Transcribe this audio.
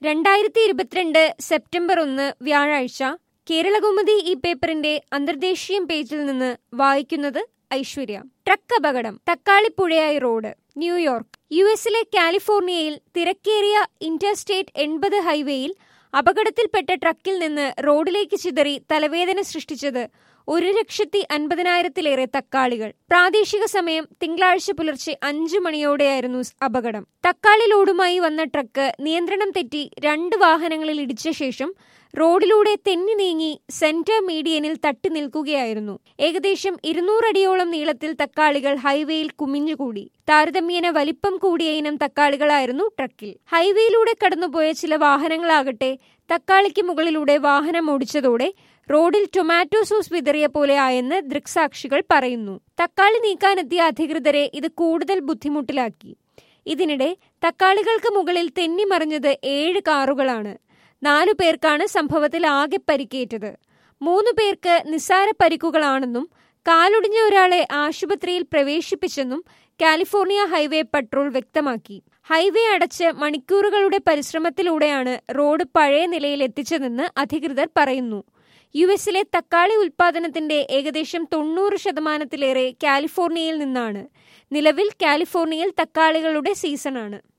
രണ്ടായിരത്തി ഇരുപത്തിരണ്ട് സെപ്റ്റംബർ ഒന്ന് വ്യാഴാഴ്ച കേരളകൗമുദി ഈ പേപ്പറിന്റെ അന്തർദേശീയ പേജിൽ നിന്ന് വായിക്കുന്നത് ഐശ്വര്യ ട്രക്ക് അപകടം തക്കാളിപ്പുഴയായി റോഡ് ന്യൂയോർക്ക് യു എസിലെ കാലിഫോർണിയയിൽ തിരക്കേറിയ ഇന്റർസ്റ്റേറ്റ് എൺപത് ഹൈവേയിൽ അപകടത്തിൽപ്പെട്ട ട്രക്കിൽ നിന്ന് റോഡിലേക്ക് ചിതറി തലവേദന സൃഷ്ടിച്ചത് ഒരു ലക്ഷത്തി അൻപതിനായിരത്തിലേറെ തക്കാളികൾ പ്രാദേശിക സമയം തിങ്കളാഴ്ച പുലർച്ചെ അഞ്ചു മണിയോടെയായിരുന്നു അപകടം തക്കാളി ലോഡുമായി വന്ന ട്രക്ക് നിയന്ത്രണം തെറ്റി രണ്ട് വാഹനങ്ങളിൽ ഇടിച്ച ശേഷം റോഡിലൂടെ തെന്നി നീങ്ങി സെന്റർ മീഡിയനിൽ തട്ടി നിൽക്കുകയായിരുന്നു ഏകദേശം ഇരുന്നൂറടിയോളം നീളത്തിൽ തക്കാളികൾ ഹൈവേയിൽ കുമിഞ്ഞുകൂടി താരതമ്യേന വലിപ്പം കൂടിയ ഇനം തക്കാളികളായിരുന്നു ട്രക്കിൽ ഹൈവേയിലൂടെ കടന്നുപോയ ചില വാഹനങ്ങളാകട്ടെ തക്കാളിക്ക് മുകളിലൂടെ വാഹനം ഓടിച്ചതോടെ റോഡിൽ ടൊമാറ്റോ സോസ് വിതറിയ പോലെ ആയെന്ന് ദൃക്സാക്ഷികൾ പറയുന്നു തക്കാളി നീക്കാനെത്തിയ അധികൃതരെ ഇത് കൂടുതൽ ബുദ്ധിമുട്ടിലാക്കി ഇതിനിടെ തക്കാളികൾക്ക് മുകളിൽ തെന്നിമറിഞ്ഞത് ഏഴ് കാറുകളാണ് നാലു പേർക്കാണ് സംഭവത്തിൽ ആകെ പരിക്കേറ്റത് മൂന്ന് പേർക്ക് നിസ്സാര പരിക്കുകളാണെന്നും കാലൊടിഞ്ഞ ഒരാളെ ആശുപത്രിയിൽ പ്രവേശിപ്പിച്ചെന്നും കാലിഫോർണിയ ഹൈവേ പട്രോൾ വ്യക്തമാക്കി ഹൈവേ അടച്ച് മണിക്കൂറുകളുടെ പരിശ്രമത്തിലൂടെയാണ് റോഡ് പഴയ നിലയിൽ എത്തിച്ചതെന്ന് അധികൃതർ പറയുന്നു യു എസിലെ തക്കാളി ഉൽപാദനത്തിന്റെ ഏകദേശം തൊണ്ണൂറ് ശതമാനത്തിലേറെ കാലിഫോർണിയയിൽ നിന്നാണ് നിലവിൽ കാലിഫോർണിയയിൽ തക്കാളികളുടെ സീസണാണ്